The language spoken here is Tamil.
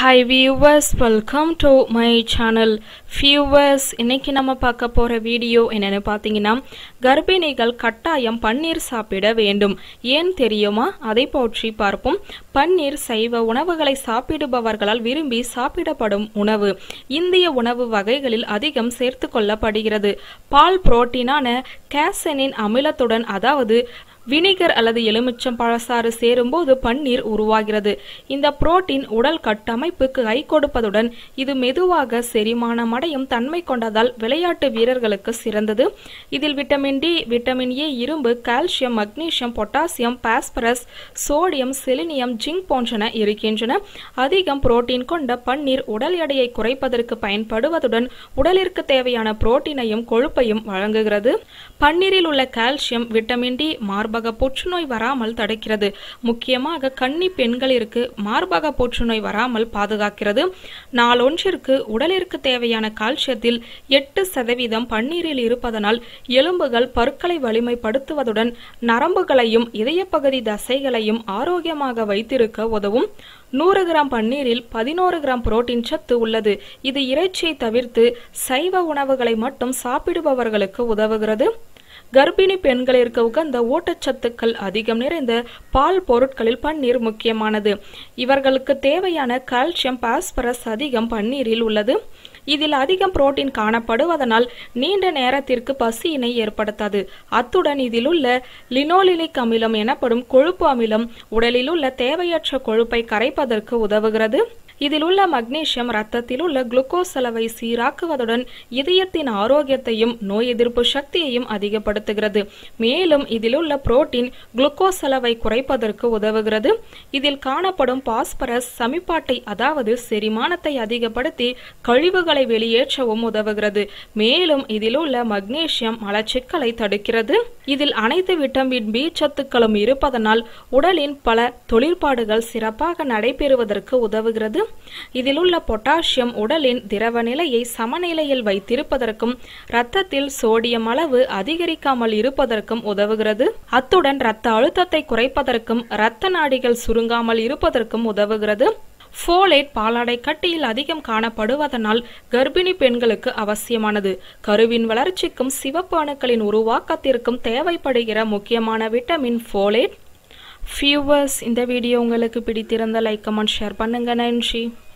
hi viewers welcome to my channel viewers இன்னைக்கு நம்ம பார்க்க போகிற வீடியோ என்னென்னு பார்த்தீங்கன்னா கர்ப்பிணிகள் கட்டாயம் பன்னீர் சாப்பிட வேண்டும் ஏன் தெரியுமா அதை பற்றி பார்ப்போம் பன்னீர் சைவ உணவுகளை சாப்பிடுபவர்களால் விரும்பி சாப்பிடப்படும் உணவு இந்திய உணவு வகைகளில் அதிகம் சேர்த்து கொள்ளப்படுகிறது பால் புரோட்டீனான கேசனின் அமிலத்துடன் அதாவது வினிகர் அல்லது எலுமிச்சம் பழசாறு சேரும்போது பன்னீர் உருவாகிறது இந்த புரோட்டீன் உடல் கட்டமைப்புக்கு கை கொடுப்பதுடன் இது மெதுவாக செரிமானமடையும் தன்மை கொண்டதால் விளையாட்டு வீரர்களுக்கு சிறந்தது இதில் விட்டமின் டி விட்டமின் ஏ இரும்பு calcium magnesium potassium phosphorus sodium selenium zinc போன்றன இருக்கின்றன அதிகம் புரோட்டீன் கொண்ட பன்னீர் உடல் எடையை குறைப்பதற்கு பயன்படுவதுடன் உடலிற்கு தேவையான புரோட்டீனையும் கொழுப்பையும் வழங்குகிறது பன்னீரில் உள்ள கால்சியம் விட்டமின் டி மார்பக புற்றுநோய் வராமல் தடுக்கிறது முக்கியமாக கன்னி பெண்களிற்கு மார்பக புற்றுநோய் வராமல் பாதுகாக்கிறது நாளொன்றிற்கு உடலிற்கு தேவையான கால்சியத்தில் எட்டு சதவீதம் பன்னீரில் இருப்பதனால் எலும்புகள் பற்களை வலிமைப்படுத்துவதுடன் நரம்புகளையும் இதயப்பகுதி தசைகளையும் ஆரோக்கியமாக வைத்திருக்க உதவும் நூறு கிராம் பன்னீரில் பதினோரு கிராம் புரோட்டீன் சத்து உள்ளது இது இறைச்சியை தவிர்த்து சைவ உணவுகளை மட்டும் சாப்பிடுபவர்களுக்கு உதவுகிறது கர்ப்பிணி பெண்களிற்கு உகந்த ஊட்டச்சத்துக்கள் அதிகம் நிறைந்த பால் பொருட்களில் பன்னீர் முக்கியமானது இவர்களுக்கு தேவையான கால்சியம் பாஸ்பரஸ் அதிகம் பன்னீரில் உள்ளது இதில் அதிகம் புரோட்டீன் காணப்படுவதனால் நீண்ட நேரத்திற்கு பசியினை ஏற்படுத்தாது அத்துடன் இதில் உள்ள லினோலினிக் அமிலம் எனப்படும் கொழுப்பு அமிலம் உடலில் உள்ள தேவையற்ற கொழுப்பை கரைப்பதற்கு உதவுகிறது இதில் உள்ள மக்னீசியம் ரத்தத்தில் உள்ள குளுக்கோஸ் அளவை சீராக்குவதுடன் இதயத்தின் ஆரோக்கியத்தையும் நோய் எதிர்ப்பு சக்தியையும் அதிகப்படுத்துகிறது மேலும் இதில் உள்ள புரோட்டீன் குளுக்கோஸ் அளவை குறைப்பதற்கு உதவுகிறது இதில் காணப்படும் பாஸ்பரஸ் சமிப்பாட்டை அதாவது செரிமானத்தை அதிகப்படுத்தி கழிவுகளை வெளியேற்றவும் உதவுகிறது மேலும் இதில் உள்ள மக்னீசியம் மலச்சிக்கலை தடுக்கிறது இதில் அனைத்து விட்டமின் பி சத்துக்களும் இருப்பதனால் உடலின் பல தொழிற்பாடுகள் சிறப்பாக நடைபெறுவதற்கு உதவுகிறது இதில் உள்ள பொட்டாசியம் உடலின் திரவ நிலையை சமநிலையில் வைத்திருப்பதற்கும் இரத்தத்தில் சோடியம் அளவு அதிகரிக்காமல் இருப்பதற்கும் உதவுகிறது அத்துடன் இரத்த அழுத்தத்தை குறைப்பதற்கும் இரத்த நாடிகள் சுருங்காமல் இருப்பதற்கும் உதவுகிறது ஃபோலேட் பாலாடை கட்டியில் அதிகம் காணப்படுவதனால் கர்ப்பிணி பெண்களுக்கு அவசியமானது கருவின் வளர்ச்சிக்கும் சிவப்பு அணுக்களின் உருவாக்கத்திற்கும் தேவைப்படுகிற முக்கியமான விட்டமின் ஃபோலேட் ஃபியூவர்ஸ் இந்த வீடியோ உங்களுக்கு பிடித்திருந்த லைக் கமெண்ட் ஷேர் பண்ணுங்க நன்றி